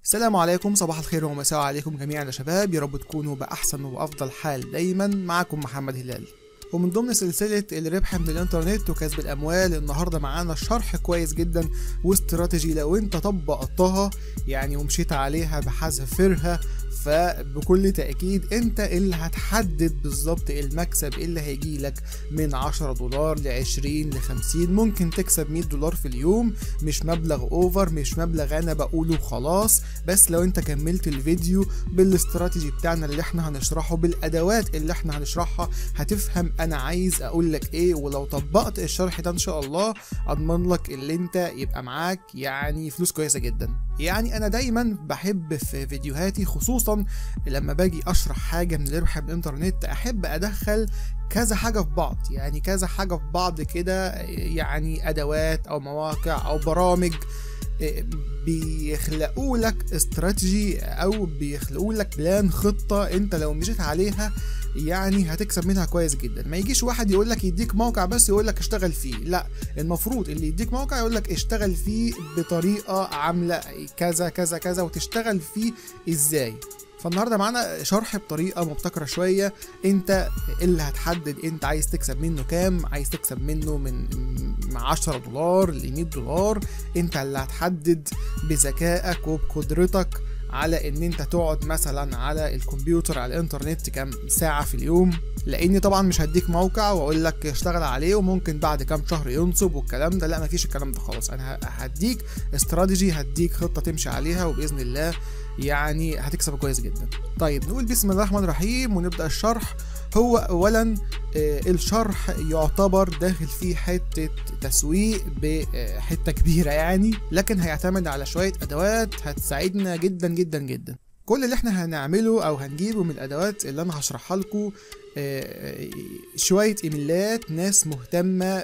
السلام عليكم صباح الخير ومساء عليكم جميعا يا شباب يا رب تكونوا بأحسن وأفضل حال دايما معكم محمد هلال ومن ضمن سلسلة الربح من الانترنت وكسب الأموال النهاردة معانا شرح كويس جدا واستراتيجي لو انت طبقتها يعني ومشيت عليها بحذافيرها فبكل تأكيد انت اللي هتحدد بالظبط المكسب اللي هيجيلك من 10 دولار ل 20 ل 50 ممكن تكسب 100 دولار في اليوم مش مبلغ اوفر مش مبلغ انا بقوله خلاص بس لو انت كملت الفيديو بالاستراتيجي بتاعنا اللي احنا هنشرحه بالادوات اللي احنا هنشرحها هتفهم انا عايز اقول لك ايه ولو طبقت الشرح ده ان شاء الله اضمن لك اللي انت يبقى معاك يعني فلوس كويسه جدا يعني انا دايما بحب في فيديوهاتي خصوصا لما باجي اشرح حاجه من الربح من الانترنت احب ادخل كذا حاجه في بعض يعني كذا حاجه في بعض كده يعني ادوات او مواقع او برامج بيخلقوا لك استراتيجي او بيخلقوا لك بلان خطه انت لو مشيت عليها يعني هتكسب منها كويس جدا ما يجيش واحد يقول لك يديك موقع بس يقول لك اشتغل فيه لا المفروض اللي يديك موقع يقول لك اشتغل فيه بطريقه عامله كذا كذا كذا وتشتغل فيه ازاي فالنهارده معانا شرح بطريقه مبتكره شويه انت اللي هتحدد انت عايز تكسب منه كام عايز تكسب منه من 10 دولار ل 100 دولار انت اللي هتحدد بذكائك وبقدرتك على ان انت تقعد مثلا على الكمبيوتر على الانترنت كام ساعه في اليوم لاني طبعا مش هديك موقع واقول لك اشتغل عليه وممكن بعد كام شهر ينصب والكلام ده لا مفيش الكلام ده خالص انا هديك استراتيجي هديك خطه تمشي عليها وباذن الله يعني هتكسب كويس جدا طيب نقول بسم الله الرحمن الرحيم ونبدا الشرح هو اولا الشرح يعتبر داخل فيه حته تسويق بحته كبيره يعني لكن هيعتمد على شويه ادوات هتساعدنا جدا جدا جدا كل اللي احنا هنعمله او هنجيبه من الادوات اللي انا هشرحها لكم شوية ايميلات ناس مهتمة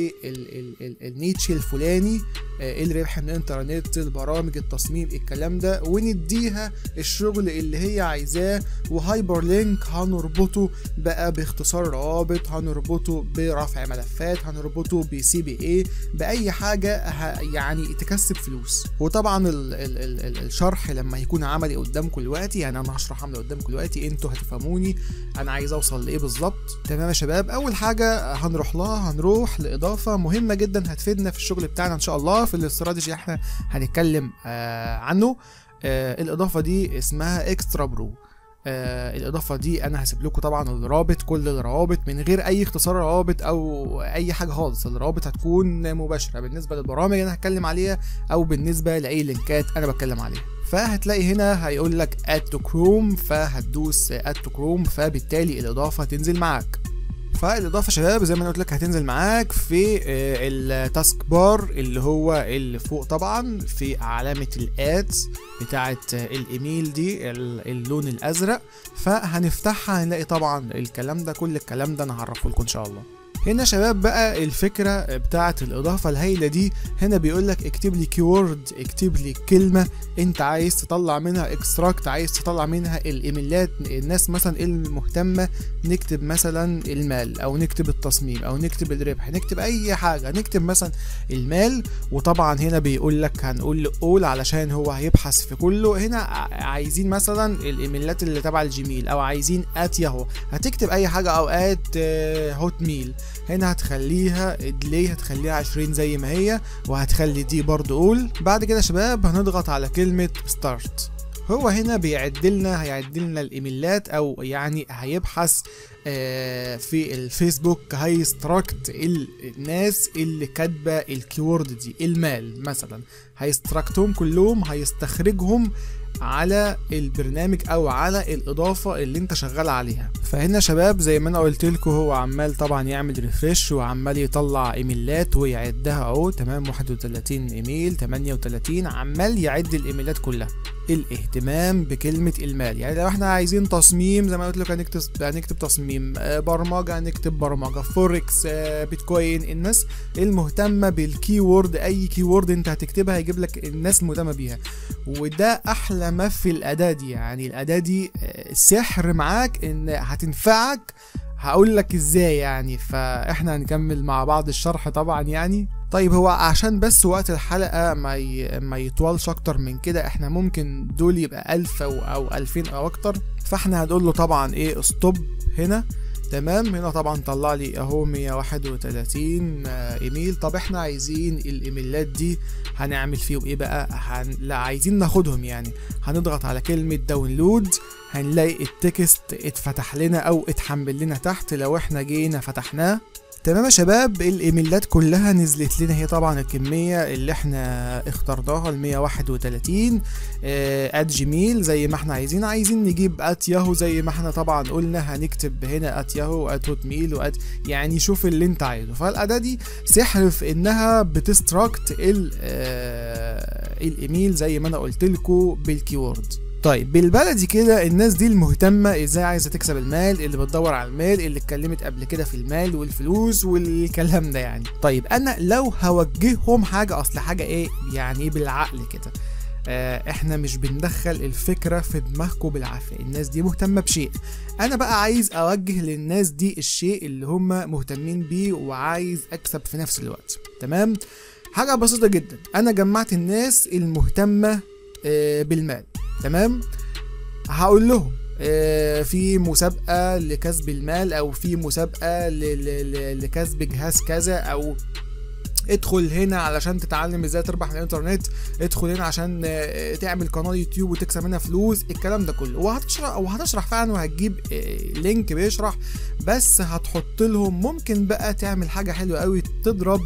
بالنيتش الفلاني الربح من الانترنت البرامج التصميم الكلام ده ونديها الشغل اللي هي عايزاه وهايبر لينك هنربطه بقى باختصار روابط هنربطه برفع ملفات هنربطه بسي بي اي باي حاجة يعني تكسب فلوس وطبعا ال ال ال الشرح لما يكون عملي قدامكم دلوقتي يعني انا هشرح عملي قدامكم دلوقتي انتوا هتفهموني انا عايز اوصل لايه بالظبط تمام يا شباب اول حاجه هنروح لها هنروح لاضافه مهمه جدا هتفيدنا في الشغل بتاعنا ان شاء الله في الاستراتيجي احنا هنتكلم آه عنه آه الاضافه دي اسمها اكسترا برو آه الاضافه دي انا هسيب لكم طبعا الرابط كل الروابط من غير اي اختصار روابط او اي حاجه خالص الروابط هتكون مباشره بالنسبه للبرامج اللي انا هتكلم عليها او بالنسبه لاي لينكات انا بتكلم عليها فهتلاقي هنا هيقول لك اد تو كروم فهتدوس اد تو كروم فبالتالي الاضافه تنزل معاك فالاضافه شباب زي ما انا قلت لك هتنزل معاك في التاسك بار اللي هو اللي فوق طبعا في علامه الادز بتاعه الايميل دي اللون الازرق فهنفتحها هنلاقي طبعا الكلام ده كل الكلام ده انا هعرفه لكم ان شاء الله هنا شباب بقى الفكرة بتاعة الإضافة الهايلة دي هنا بيقول لك اكتب لي كيورد اكتب لي كلمة أنت عايز تطلع منها اكستراكت عايز تطلع منها الإيميلات الناس مثلا المهتمة نكتب مثلا المال أو نكتب التصميم أو نكتب الربح نكتب أي حاجة نكتب مثلا المال وطبعا هنا بيقول لك هنقول أول علشان هو هيبحث في كله هنا عايزين مثلا الإيميلات اللي تبع الجيميل أو عايزين آت ياهو هتكتب أي حاجة أو آت هوت ميل هنا هتخليها ديلي هتخليها 20 زي ما هي وهتخلي دي برضو اول بعد كده يا شباب هنضغط على كلمة ستارت هو هنا بيعدلنا هيعدلنا الايميلات او يعني هيبحث في الفيسبوك هيستراكت الناس اللي كاتبه الكيورد دي المال مثلا هيستراكتهم كلهم هيستخرجهم على البرنامج او على الاضافه اللي انت شغال عليها فهنا شباب زي ما انا قلت لكم هو عمال طبعا يعمل ريفرش وعمال يطلع ايميلات ويعدها اهو تمام 31 ايميل 38 عمال يعد الايميلات كلها الاهتمام بكلمه المال يعني لو احنا عايزين تصميم زي ما قلت لك هنكتب هنكتب تصميم برمجه هنكتب برمجه فوركس بيتكوين الناس المهتمه بالكيورد اي كيورد انت هتكتبها هيجيب لك الناس المهتمه بيها وده احلى ما في الاداه دي يعني الاداه دي سحر معاك ان هتنفعك هقول لك ازاي يعني فاحنا هنكمل مع بعض الشرح طبعا يعني طيب هو عشان بس وقت الحلقة ما ي... ما يطولش أكتر من كده احنا ممكن دول يبقى ألف أو أو ألفين أو أكتر فاحنا هنقول له طبعا إيه ستوب هنا تمام هنا طبعا طلع لي اهو 131 آه، ايميل طب احنا عايزين الايميلات دي هنعمل فيهم ايه بقى هن... لا عايزين ناخدهم يعني هنضغط على كلمة داونلود هنلاقي التكست اتفتح لنا او اتحمل لنا تحت لو احنا جينا فتحناه تمام يا شباب الايميلات كلها نزلت لنا هي طبعا الكميه اللي احنا اخترناها ال 131 ات جيميل زي ما احنا عايزين عايزين نجيب ات ياهو زي ما احنا طبعا قلنا هنكتب هنا ات ياهو ات هوت ميل وات يعني شوف اللي انت عايزه فالاداه دي سحر في انها بتستراكت ال آه الايميل زي ما انا قلت لكم بالكيورد طيب بالبلدي كده الناس دي المهتمة ازاي عايزة تكسب المال اللي بتدور على المال اللي اتكلمت قبل كده في المال والفلوس والكلام ده يعني طيب انا لو هوجههم حاجة اصل حاجة ايه يعني ايه بالعقل كده آه احنا مش بندخل الفكرة في دماغكم بالعافية الناس دي مهتمة بشيء انا بقى عايز اوجه للناس دي الشيء اللي هم مهتمين بيه وعايز اكسب في نفس الوقت تمام حاجة بسيطة جدا انا جمعت الناس المهتمة آه بالمال تمام هقول لهم آه، في مسابقة لكسب المال أو في مسابقة ل- ل- ل- لكسب جهاز كذا أو ادخل هنا علشان تتعلم ازاي تربح من الانترنت ادخل هنا عشان آه، تعمل قناه يوتيوب وتكسب منها فلوس الكلام ده كله وهتشرح وهتشرح فعلا وهتجيب آه، لينك بيشرح بس هتحط لهم ممكن بقى تعمل حاجه حلوه قوي تضرب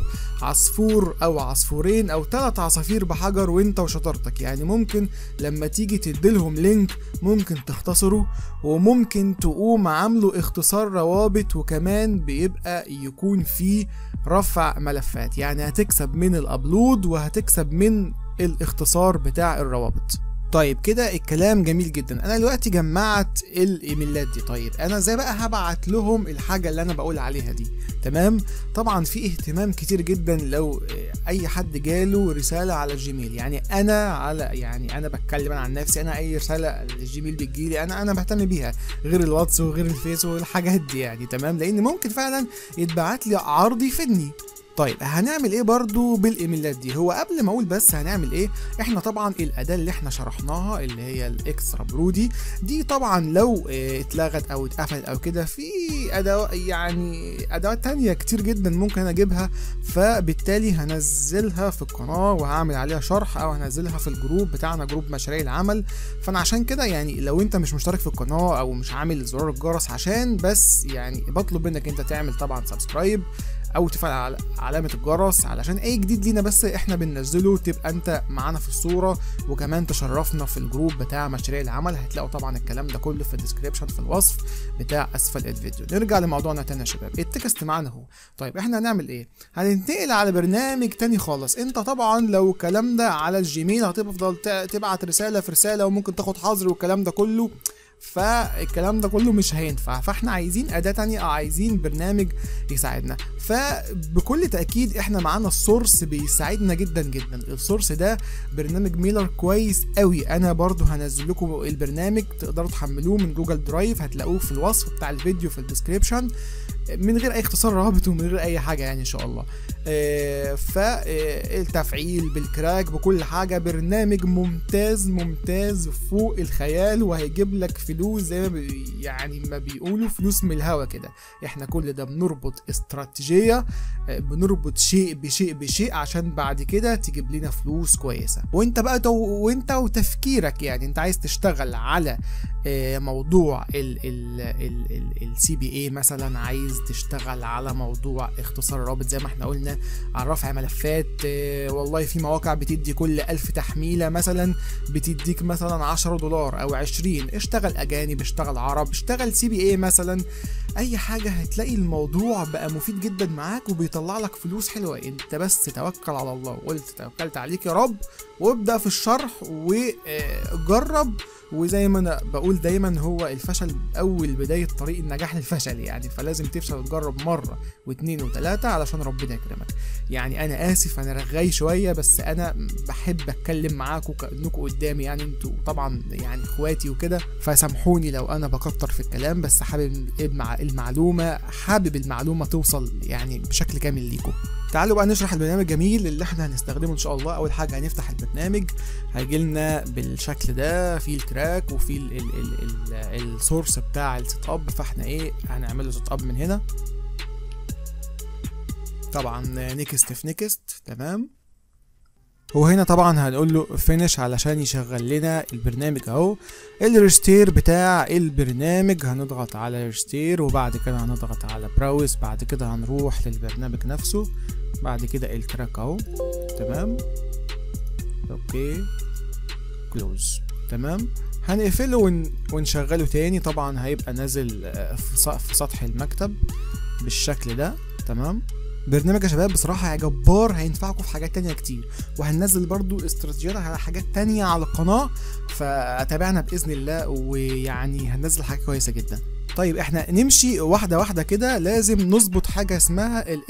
عصفور او عصفورين او ثلاث عصافير بحجر وانت وشطارتك يعني ممكن لما تيجي تديلهم لينك ممكن تختصره وممكن تقوم عامله اختصار روابط وكمان بيبقى يكون فيه رفع ملفات يعني هتكسب من الابلود وهتكسب من الاختصار بتاع الروابط طيب كده الكلام جميل جدا انا دلوقتي جمعت الايميلات دي طيب انا ازاي بقى هبعت لهم الحاجه اللي انا بقول عليها دي تمام طبعا في اهتمام كتير جدا لو آه، اي حد جاله رساله على الجيميل يعني انا على يعني انا بتكلم أنا عن نفسي انا اي رساله الجيميل بتجيلي انا انا بهتم بيها غير الواتس وغير الفيس والحاجات دي يعني تمام لان ممكن فعلا يتبعت لي عرض يفيدني طيب هنعمل ايه برضو بالايميلات دي هو قبل ما اقول بس هنعمل ايه احنا طبعا الاداه اللي احنا شرحناها اللي هي الاكسترا برو دي دي طبعا لو اه، اتلغت او اتقفلت او كده في ادوات يعني ادوات تانية كتير جدا ممكن انا اجيبها فبالتالي هنزلها في القناه وهعمل عليها شرح او هنزلها في الجروب بتاعنا جروب مشاريع العمل فانا عشان كده يعني لو انت مش مشترك في القناه او مش عامل زرار الجرس عشان بس يعني بطلب منك انت تعمل طبعا سبسكرايب او تفعل عل- علامه الجرس علشان اي جديد لينا بس احنا بننزله تبقى انت معانا في الصوره وكمان تشرفنا في الجروب بتاع مشاريع العمل هتلاقوا طبعا الكلام ده كله في الديسكريبشن في الوصف بتاع اسفل الفيديو نرجع لموضوعنا تاني يا شباب التكست معانا اهو طيب احنا هنعمل ايه هننتقل على برنامج تاني خالص انت طبعا لو الكلام ده على الجيميل هتفضل ت- تبعت رساله في رساله وممكن تاخد حظر والكلام ده كله فالكلام ده كله مش هينفع فاحنا عايزين اداه تانية او عايزين برنامج يساعدنا فبكل تاكيد احنا معانا السورس بيساعدنا جدا جدا السورس ده برنامج ميلر كويس قوي انا برضو هنزل لكم البرنامج تقدروا تحملوه من جوجل درايف هتلاقوه في الوصف بتاع الفيديو في الديسكريبشن من غير اي اختصار رابط ومن غير اي حاجه يعني ان شاء الله آه، فالتفعيل بالكراك بكل حاجه برنامج ممتاز ممتاز فوق الخيال وهيجيب لك فلوس زي ما بي يعني ما بيقولوا فلوس من الهوا كده احنا كل ده بنربط استراتيجيه آه، بنربط شيء بشيء بشيء عشان بعد كده تجيب لنا فلوس كويسه وانت بقى تو وانت وتفكيرك يعني انت عايز تشتغل على آه، موضوع السي بي اي مثلا عايز تشتغل على موضوع اختصار الرابط زي ما احنا قلنا على رفع ملفات آه، والله في مواقع بتدي كل ألف تحميلة مثلا بتديك مثلا 10 دولار أو 20 اشتغل أجانب اشتغل عرب اشتغل سي بي اي مثلا أي حاجة هتلاقي الموضوع بقى مفيد جدا معاك وبيطلع لك فلوس حلوة انت بس توكل على الله وقلت توكلت عليك يا رب وابدأ في الشرح وجرب وزي ما انا بقول دايما هو الفشل اول بدايه طريق النجاح للفشل يعني فلازم تفشل وتجرب مره واثنين وثلاثه علشان ربنا يكرمك يعني انا اسف انا رغاي شويه بس انا بحب اتكلم معاكم كانكم قدامي يعني انتوا طبعا يعني اخواتي وكده فسامحوني لو انا بكتر في الكلام بس حابب المع- المعلومه حابب المعلومه توصل يعني بشكل كامل ليكم تعالوا بقى نشرح البرنامج الجميل اللي احنا هنستخدمه ان شاء الله اول حاجه هنفتح البرنامج هيجي لنا بالشكل ده في التراك وفي ال- ال- ال- ال- السورس بتاع السيت اب فاحنا ايه هنعمل له سيت اب من هنا طبعا نيكست في نيكست تمام وهنا طبعا هنقول له فينش علشان يشغل لنا البرنامج اهو الريستير بتاع البرنامج هنضغط على ريستير وبعد كده هنضغط على براوس بعد كده هنروح للبرنامج نفسه بعد كده التراك اهو تمام اوكي كلوز تمام هنقفله ون... ونشغله تاني طبعا هيبقى نازل آه، في س- في سطح المكتب بالشكل ده تمام برنامج يا شباب بصراحة جبار هينفعكم في حاجات تانية كتير وهننزل برضو استراتيجيات على حاجات تانية على القناة فتابعنا بإذن الله ويعني هننزل حاجة كويسة جدا طيب احنا نمشي واحدة واحدة كده لازم نظبط حاجة اسمها ال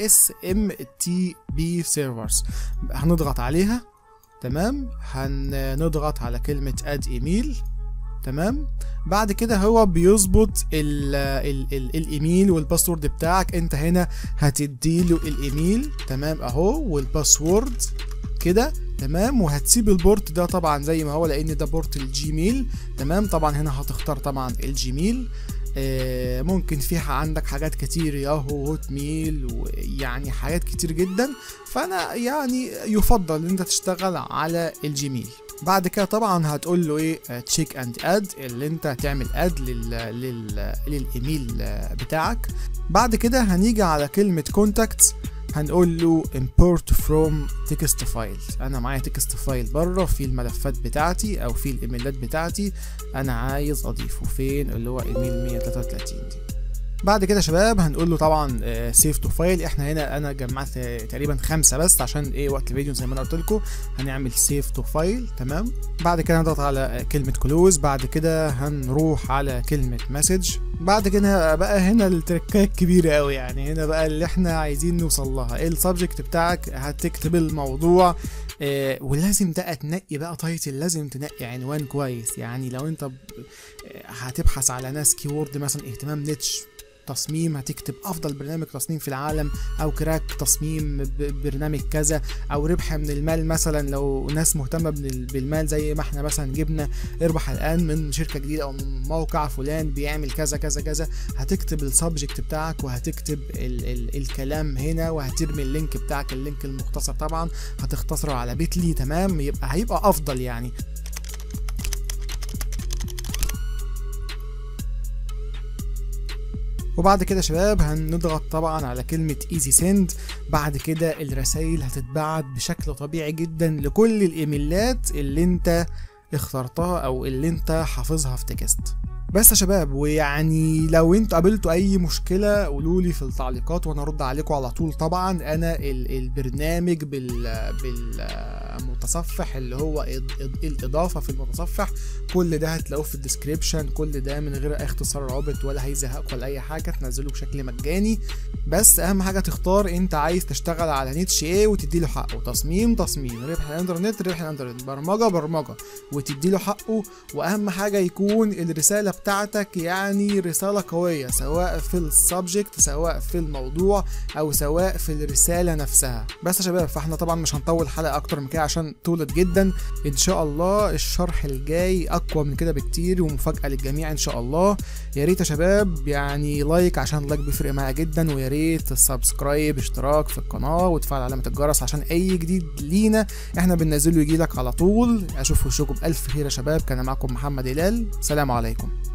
SMTP servers هنضغط عليها تمام هنضغط على كلمة add email تمام بعد كده هو بيظبط ال ال ال الايميل والباسورد بتاعك انت هنا هتديله الايميل تمام اهو والباسورد كده تمام وهتسيب البورت ده طبعا زي ما هو لان ده بورت الجيميل تمام طبعا هنا هتختار طبعا الجيميل آه، ممكن فيها عندك حاجات كتير ياهو هوت ميل ويعني حاجات كتير جدا فانا يعني يفضل ان انت تشتغل على الجيميل بعد كده طبعا هتقول له ايه تشيك اند اد اللي انت هتعمل اد لل لل للايميل آه، بتاعك بعد كده هنيجي على كلمة كونتاكت هنقول له import from text file انا معايا text فايل بره في الملفات بتاعتي او في الايميلات بتاعتي انا عايز اضيفه فين اللي هو ايميل 133 دي بعد كده يا شباب هنقول له طبعا سيف تو فايل احنا هنا انا جمعت آه، تقريبا خمسه بس عشان ايه وقت الفيديو زي ما انا قلت لكم هنعمل سيف تو فايل تمام بعد كده هنضغط على آه، كلمه كلوز بعد كده هنروح على كلمه مسج بعد كده بقى هنا التركايه الكبيره قوي يعني هنا بقى اللي احنا عايزين نوصل لها ايه السبجكت بتاعك هتكتب الموضوع آه ولازم بقى تنقي بقى تايتل لازم تنقي عنوان كويس يعني لو انت ب- آه، هتبحث على ناس كيورد مثلا اهتمام نيتش تصميم هتكتب افضل برنامج تصميم في العالم او كراك تصميم ب- برنامج كذا او ربح من المال مثلا لو ناس مهتمه بال- بالمال زي ما احنا مثلا جبنا اربح الان من شركه جديده او من موقع فلان بيعمل كذا كذا كذا هتكتب السبجكت بتاعك وهتكتب ال ال الكلام هنا وهترمي اللينك بتاعك اللينك المختصر طبعا هتختصره على بيتلي تمام يبقى هيبقى افضل يعني وبعد كده يا شباب هنضغط طبعا على كلمة ايزي سند بعد كده الرسائل هتتبعت بشكل طبيعي جدا لكل الايميلات اللي انت اخترتها او اللي انت حافظها في تكست بس يا شباب ويعني لو انتوا قابلتوا اي مشكله قولوا لي في التعليقات وانا ارد عليكم على طول طبعا انا ال- البرنامج بال بالمتصفح اللي هو إض- إض- الاضافه في المتصفح كل ده هتلاقوه في الديسكريبشن كل ده من غير اي اختصار رابط ولا هيزهقكم ولا اي حاجه تنزلوه بشكل مجاني بس اهم حاجه تختار انت عايز تشتغل على نيتش ايه وتدي له حقه تصميم تصميم ربح الانترنت ربح الانترنت برمجه برمجه وتدي له حقه واهم حاجه يكون الرساله بتاعتك يعني رساله قويه سواء في السبجكت سواء في الموضوع او سواء في الرساله نفسها بس يا شباب فاحنا طبعا مش هنطول حلقه اكتر من كده عشان طولت جدا ان شاء الله الشرح الجاي اقوى من كده بكتير ومفاجاه للجميع ان شاء الله يا ريت يا شباب يعني لايك عشان اللايك بيفرق معايا جدا ويا ريت السبسكرايب اشتراك في القناه وتفعل علامه الجرس عشان اي جديد لينا احنا بننزله يجي لك على طول اشوف وشكم بالف خير يا شباب كان معكم محمد هلال سلام عليكم